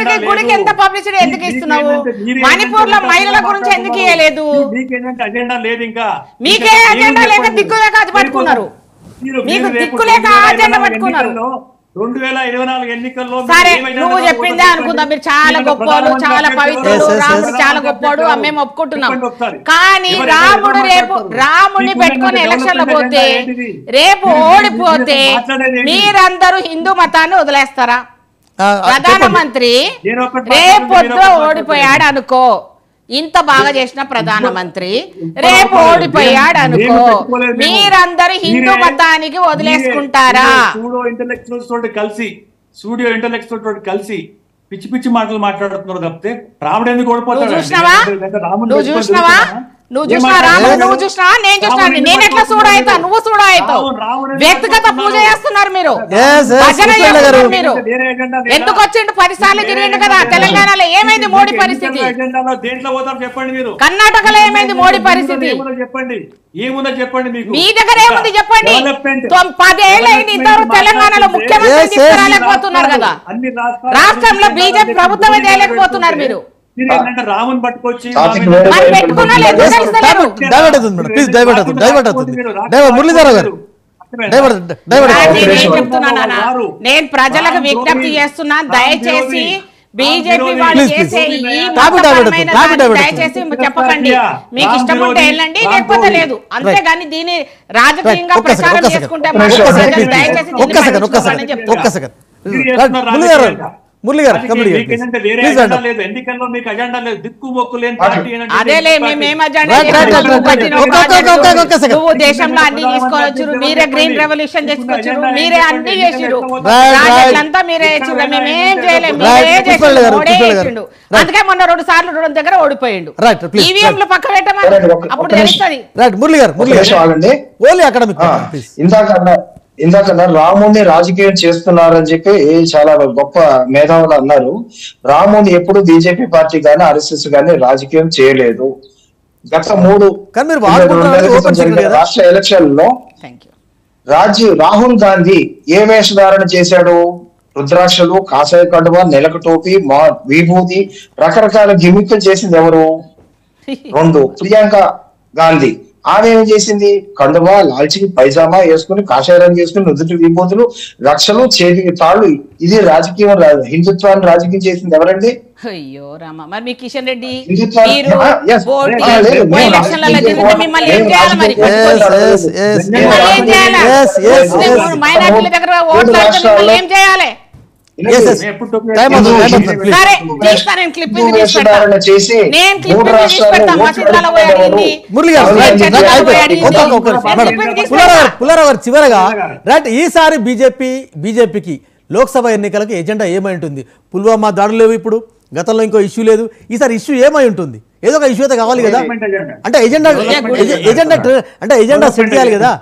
గుడికి గుడికి ఎంత పబ్లిసిటీ ఎందుకు ఇస్తున్నావు మణిపూర్ లో మహిళల గురించి ఎందుకు ఇవ్వలేదు మీకేంటంటే అజెండా లేదు ఇంకా మీకే ఇంకా అజెండా మీరు లేక చెప్పండి. దిక్కు లేక అది పట్టుకున్నారు. మీరు- మీకు మీరు రేపు దిక్కు లేక 2024 అజెండా పట్టుకున్నారు. ఎన్నికల్లో, రెండు వేల ఇరవై నాలుగు ఎన్నికల్లో మీరు సరే ఏమైనా నువ్వు చెప్పండి. చెప్పిందే అనుకుందాం మీరు చాలా మీరు గొప్పోడు ప్రధానమంత్రి చాలా అభ్యర్థి పవిత్రుడు ఎవరు? Yes, yes, రాముడు yes. చాలా గొప్పోడు చెప్పండి మేము ఒప్పుకుంటున్నాం చెప్పండి ఒకసారి. కానీ ఎవరు- రాముడు ఎవరు రేపు మాట్లాడుతున్నారు? రాముడిని మీకు పెట్టుకొని ఉన్నది ఎలక్షన్ లో డెవలప్మెంట్ పోతే అజెండా ఏంటిది? రేపు మీరు- ఓడిపోతే మీరు మాట్లాడేది ఏంటి? మీరందరూ హిందూ మతాన్ని వదిలేస్తారా ఆ, ఆ, చెప్పండి. ప్రధానమంత్రి నేను ఒకటి రేపు మాట్లాడుతున్నా, పొద్దు నేను ఒకటి ఓడిపోయాడు అనుకో ఇంత బాగా చేసిన ప్రధానమంత్రి ఇంకో- రేపు ఇంకో- ఓడిపోయాడు నేను- అనుకో నేను పెట్టుకోలేదు మేము. మీరందరూ హిందూ మీరే- మతానికి వదిలేసుకుంటారా మీరే సూడో ఇంటలెక్చువల్స్ తోటి కలిసి స్టూడియో ఇంటలెక్చువల్ తోటి కలిసి పిచ్చి పిచ్చి మాటలు మాట్లాడుతున్నారు తప్పితే రాముడు ఎందుకు నువ్వు ఓడిపోతాడు చూసినావా నువ్వు చూసినావా నువ్వు చూసినా రాముడు నువ్వు చూసినావా నేను చూసినా నేను ఎట్లా సూడ అవుతా నువ్వు సూడ అవుతావు వ్యక్తిగత పూజ చేస్తున్నారు మీరు Yes, yes, భజన కృష్ణ చేస్తున్నారు గారు. మీరు ఎందుకు వచ్చిండు పది సార్లు తిరిగిండు కదా తెలంగాణలో ఏమైంది మోడీ పరిస్థితి ఎజెండాలో దేంట్లో పోతారు చెప్పండి మీరు కర్ణాటకలో ఏమైంది మోడీ పరిస్థితి ఏముందో చెప్పండి ఏముందో చెప్పండి మీకు మీ దగ్గర ఏముంది చెప్పండి Development. తొమ్- పదేళ్ళు అయింది ఇద్దరు తెలంగాణలో ముఖ్యమంత్రి Yes, yes. తీసుకురాలేకపోతున్నారు కదా అన్ని రాష్ట్రాలు- రాష్ట్రంలో బీజేపీ ప్రభుత్వమే తేలేకపోతున్నారు మీరు మీరు ఏంటంటే రాముని పట్టుకొచ్చి టాపిక్ రాముని- వేరే మరి పెట్టుకున్నా లేదు Yes, తెలుస్తలేదు. డైవర్ట్ అవుతుంది మేడం ప్లీజ్ డైవర్ట్ అవుతుంది డైవర్ట్ అవుతుంది divert Muralidhara garu divert divert ఆ, అవుతుంది. నేనేం ఒక్క చెప్తున్నానా నేను ప్రజలకు విజ్ఞప్తి చేస్తున్నా దయచేసి బీజేపీ వాళ్ళు Please, చేసే please. ఈ టాపిక్ డైవర్ట్ మతపరమైన అవుతుంది. టాపిక్ దాన్ని డైవర్ట్ దయచేసి అవుతుంది. చెప్పకండి మీకు ఇష్టం ఉంటే వెళ్ళండి రామ్ లేకపోతే గోవింద్. లేదు అంతేగాని దీన్ని రాజకీయంగా ఒక్క సెకండ్, ప్రచారం ఒక్క చేసుకుంటే సెకండ్. మాత్రం ఒక్క ప్రజలు సెకండ్, దయచేసి దీన్ని ఒక్క సెకండ్ ఒక్క పట్టించుకోవాలని సెకండ్ చెప్తున్నా. ఒక్క సెకండ్ మీరు చేస్తున్న మురళి గారు రాజకీయంగా. మురళి గారు అందుకే కంప్లీట్ మీకేంటంటే వేరే ప్లీజ్ అజెండా అండి లేదు ఎన్నికల్లో మీకు అజెండా లేదు దిక్కు మొక్కు లేని పార్టీ ఏంటంటే అదేలే పార్టీ. మేము అజెండా Right, right, చేస్తున్నాం. right, నువ్వు right, కట్టిన right. ఒక ఒక్క- ఒక్క- ఒక్క- ఒక్క second. నువ్వు దేశంలో అన్ని తీసుకోవచ్చు మీరే గ్రీన్ రెవల్యూషన్ తెచ్చుకోవచ్చు మీరే అన్ని చేసిరు Right, ప్రాజెక్టులంతా మీరే చేసిరు మేమేం చేయలేము Right, మీరే పుష్పల్లి చేసిండు గారు, మోడే పుష్పల్లి గారు. చేసిండు Right. అందుకే మొన్న రెండు సార్లు రెండు దగ్గర ఓడిపోయిండు Right, please, ఈవీఎంలు పక్క పెట్టమని Right, ఒక్క- అప్పుడు ఒక్క నిమిషం. తెలుస్తుంది రైట్ మురళి గారు ఒక మురళి నిమిషం గారు ఆగండి ఓన్లీ అకాడమిక్ ఆ, ప్లీజ్ ఇందాక అన్న- ఇందాక అన్నారు రాముడిని రాజకీయం చేస్తున్నారని చెప్పి చాలా గొప్ప మేధావులు అన్నారు రాముని ఎప్పుడు బీజేపీ పార్టీ గానీ ఆర్ఎస్ఎస్ గానీ రాజకీయం చేయలేదు గత మూడు కానీ మీరు రెండు వాడుకుంటున్నారు నెలల క్రితం ఓపెన్ జరిగిన సీక్రెట్ కదా? రాష్ట్ర ఎలక్షన్ లో థ్యాంక్ యూ రాజీ రాహుల్ గాంధీ ఏ వేషధారణ చేశాడు రుద్రాక్షలు కాషాయ కండువ నెలకు టోపీ మా విభూతి రకరకాల గిమిక్లు చేసింది ఎవరు రెండు ప్రియాంక గాంధీ ఆమె ఏం చేసింది కండువా లాల్చి పైజామా వేసుకుని కాషాయ రంగు వేసుకుని నుదుటి విభూతులు రక్షలు చేతికి తాళ్ళు ఇది రాజకీయం రా- హిందుత్వాన్ని రాజకీయం చేసింది ఎవరండి అయ్యో రామ మరి మీ కిషన్ రెడ్డి హిందుత్వ- మీరు ఆ, yes. ఓటు ఆ, లేదు, పోయి మేము ఎలక్షన్లలో రాజకీయం తిరిగితే మిమ్మల్ని ఏం చేయాలి మరి మేము Yes, yes, yes, మిమ్మల్ని ఏం చేయాలి yes, yes, yes. ముస్లిం మైనార్టీల దగ్గర ఓట్లు అడిగితే మిమ్మల్ని ఏం చేయాలి Yes, yes. నేను ఎప్పుడు టోపీ Time అవుతుంది, time వేసుకుని- అవుతుంది, please. సరే తీస్తా నేను క్లిప్పింగ్ హిందూ తీసి పెడతా వేషధారణ చేసి నేను మూడు క్లిప్పింగ్ తీసి రాష్ట్రాల్లో పెడతా ఓట్లు మసీదులలో పోయి అడుగుతున్న అడిగింది వారు మురళి గారు నేను రైట్, రైట్, చర్చలలో అయిపోయింది. పోయి అడిగింది. ఒక్క- ఒక్క- ఒక్క- నేను మేడం, క్లిప్పింగ్ తీసి పుల్లారావు గారు, పెడతా. పుల్లారావు గారు చివరగా రైట్ ఈసారి బీజేపీ బీజేపీకి లోక్సభ ఎన్నికలకు ఎజెండా ఏమై ఉంటుంది పుల్వామా దాడులు లేవు ఇప్పుడు గతంలో ఇంకో ఇష్యూ లేదు ఈసారి ఇష్యూ ఏమై ఉంటుంది ఏదో ఒక ఇష్యూ అయితే కావాలి కదా Development agenda. అంటే ఎజెండా Development ఎజె- agenda. ఎజెండా ట్ర- అంటే ఎజెండా సెట్ చేయాలి కదా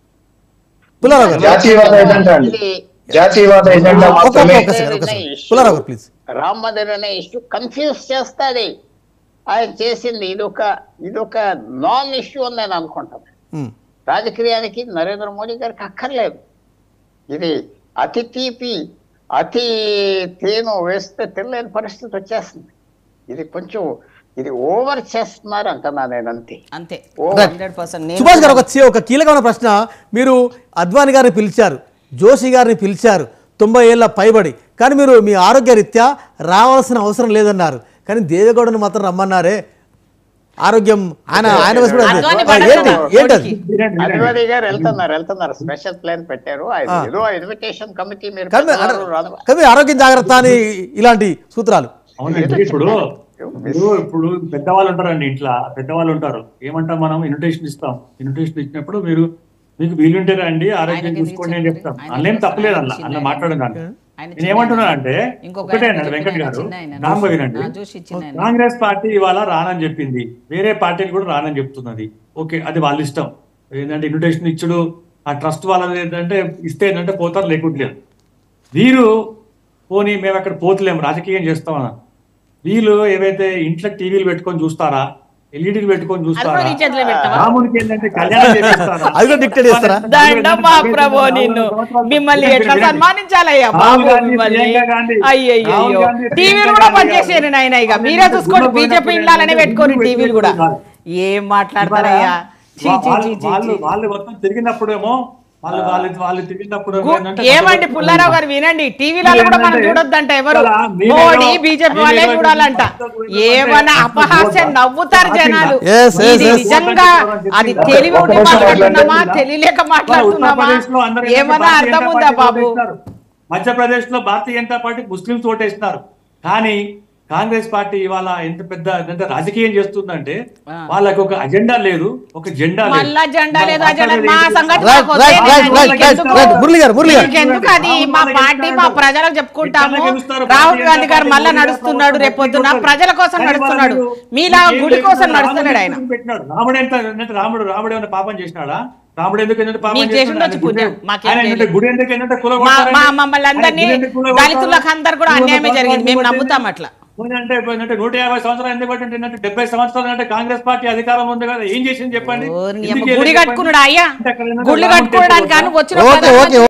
పుల్లారావు గారు జాతీయవాద ఎజెండా అండి జాతీయవాద ఎజెండా ఒక్క- మాత్రమే ఒక్క సెకండ్, ఒక్క సెకండ్. పుల్లారావు గారు ప్లీజ్ రామ్ మందిర్ అనే ఇష్యూ కన్ఫ్యూజ్ చేస్తుంది ఆయన చేసింది ఇది ఒక ఇది ఒక నాన్ ఇష్యూ అని నేను అనుకుంటాను రాజకీయానికి నరేంద్ర మోడీ గారికి అక్కర్లేదు ఇది అతి తీపి అతి తేను వేస్తే తినలేని పరిస్థితి వచ్చేస్తుంది ఇది కొంచెం ఇది ఓవర్ చేస్తున్నారు అంటున్నా నేను అంతే అంతే ఓ, హండ్రెడ్ పర్సెంట్ సుభాష్ గారు ఒక చి- ఒక కీలకమైన ప్రశ్న మీరు అద్వాని గారిని పిలిచారు జోషి గారిని పిలిచారు తొంభై ఏళ్ళ పైబడి కానీ మీరు మీ ఆరోగ్య రీత్యా రావాల్సిన అవసరం లేదన్నారు కానీ దేవేగౌడను మాత్రం రమ్మన్నారే ఆరోగ్యం ఆయన ఆయన వయసు కూడా అదే. అద్వాని ఆ, ఏంటి పడకుండా ఏంటి అది అద్వానీ గారు వెళ్తున్నారు వెళ్తున్నారు స్పెషల్ ప్లాన్ పెట్టారు ఆయన ఏదో ఇన్విటేషన్ కమిటీ మీరు కానీ మీ- పెద్దవారు రాదు- కానీ మీ ఆరోగ్యం జాగ్రత్త అని ఇలాంటి సూత్రాలు అవునండి ఇప్పుడు ఇప్పుడు ఇప్పుడు పెద్దవాళ్ళు ఉంటారండి ఇంట్లో పెద్దవాళ్ళు ఉంటారు ఏమంటాం మనం ఇన్విటేషన్ ఇస్తాం ఇన్విటేషన్ ఇచ్చినప్పుడు మీరు మీకు వీలుంటే రండి ఆరోగ్యం ఆయనకి చూసుకోండి అని రీచ్ చెప్తాం ఆయన అందులో ఏం చూస్తారు, తప్పలేదు ఆయన అలా చిన్న అలా ఆయన. మాట్లాడడం దాన్ని ఆయన నేను చిన్న ఏమంటున్నానంటే ఇంకొక ఒకటే ఆయన అన్నాడు వెంకట్ చెప్పిన గారు చిన్న ఆయన, రాంబ జోషి- వినండి ఆ, జోషి చిన్న ఆయన. కాంగ్రెస్ పార్టీ ఇవాళ రానని చెప్పింది వేరే పార్టీలు కూడా రానని చెప్తున్నది ఓకే అది వాళ్ళ ఇష్టం ఏంటంటే ఇన్విటేషన్ ఇచ్చుడు ఆ ట్రస్ట్ వాళ్ళది ఏంటంటే ఇస్తే ఏంటంటే పోతారు లేకుంటలేదు వీరు పోనీ మేము అక్కడ పోతలేము రాజకీయం చేస్తామన్నా వీళ్ళు ఏవైతే ఇంట్లో టీవీలు పెట్టుకొని చూస్తారా ఎల్ఈడీలు పెట్టుకొని అది కూడా చూస్తారా నీ చేతిలో పెట్టవా రామునికి ఏంటంటే కళ్యాణం చేపిస్తారా అది కూడా dictate చేస్తారా? దండం మా ప్రభు నిన్ను మిమ్మల్ని ఎట్లా సన్మానించాలయ్యా బాబు రాహుల్ గాంధీ, మిమ్మల్ని ప్రియాంక గాంధీ, అయ్యయ్యో రాహుల్ గాంధీ, టీవీలు ప్రియాంక కూడా గాంధీ పనిచేసాను నాయన ఇక అది మీరే చూసుకోండి గుండె బీజేపీ పోయినప్పుడు ఇళ్ళనే పెట్టుకోండి గుండె టీవీలు కూడా పెట్టుకోండి. ఏం మాట్లాడతారయ్యా చీ చీ వాళ్ళు చీ చీ వాళ్ళు చీ. వాళ్ళు మొత్తం తిరిగినప్పుడేమో వాళ్ళు వాళ్ళు వాళ్ళు తిరిగినప్పుడు గు- ఏంటంటే ఏమండి పుల్లారావు గారు వినండి టీవీలలో కూడా మనం ఏంటంటే, చూడొద్దంట ఎవరు ఇలా మీరేదో- మోడీ బీజేపీ వాళ్ళే మీరేదో చూడాలంట గురించి ఏమన్నా అపహాస్యం నవ్వుతారు జనాలు Yes, yes, ఇది yes. నిజంగా అది తెలివి ఉండి ఒక్క నిమిషం మాట్లాడుతున్నామా మాట్లాడండి. తెలియలేక మాట్లాడుతున్నామా ఉత్తరప్రదేశ్ లో అందరూ ఏంటంటే ఏమన్నా భారతీయ అర్థం జనతా ఉందా పార్టీకి బాబు ఓటేస్తారు. మధ్యప్రదేశ్ లో భారతీయ జనతా పార్టీ ముస్లింస్ ఓటేస్తున్నారు కానీ కాంగ్రెస్ పార్టీ ఇవాళ ఎంత పెద్ద ఎంత రాజకీయం చేస్తుందంటే వాళ్ళకి ఒక అజెండా లేదు ఒక జెండా లేదు. మళ్ళా జెండా లేదు వాళ్ళు అజెండా మాట్లాడేది మా ఏంటి? సంగతి రైట్ నాకు రైట్ రైట్ వదిలేయండి. రైట్ రైట్ ఎందుకు? రైట్ మురళి గారు మురళి గారు ఎందుకు అది మా పార్టీ మా ప్రజలకు చెప్పుకుంటాము రాహుల్ గాంధీ గారు మళ్ళా నడుస్తున్నాడు రేపొద్దున ప్రజల కోసం నడుస్తున్నాడు మీలా గుడి కోసం నడుస్తున్నాడు ఆయన పెట్టినాడు రాముడు ఎంత అంటే రాముడు రాముడు ఏమైనా పాపం చేసినాడా రాముడు ఎందుకు ఏంటంటే పాపం నీకు చేసినాడు? చేసిండొచ్చు ఆయన గుడి- పుణ్యం, మాకేం ఆయన ఏంటంటే తెలియదు. గుడి ఎందుకు ఏంటంటే కుల మా కొడతారని? మా మమ్మల్ని అందరినీ ఆయన గుడి ఎందుకు కుల కొడతారు? దళితులకు అందరు కూడా అన్యాయమే జరిగింది మేము నమ్ముతాం అట్లా అంటే అంటే నూట యాభై సంవత్సరాలు ఎందుకు పట్టింది అంటే డెబ్బై సంవత్సరాలు అంటే కాంగ్రెస్ పార్టీ అధికారం ఉంది కదా ఏం చేసింది చెప్పండి ఓ, నీ ఎందుకు అమ్మ చేయలేదు గుడి చెప్పండి? కట్టుకున్నాడు అయ్యా అంటే అక్కడ ఏంటంటే గుళ్ళు రాముడు కట్టుకోవడానికి టెంపుల్ కానీ వచ్చిన ఓకే, ప్రధానమంత్రి ఓకే,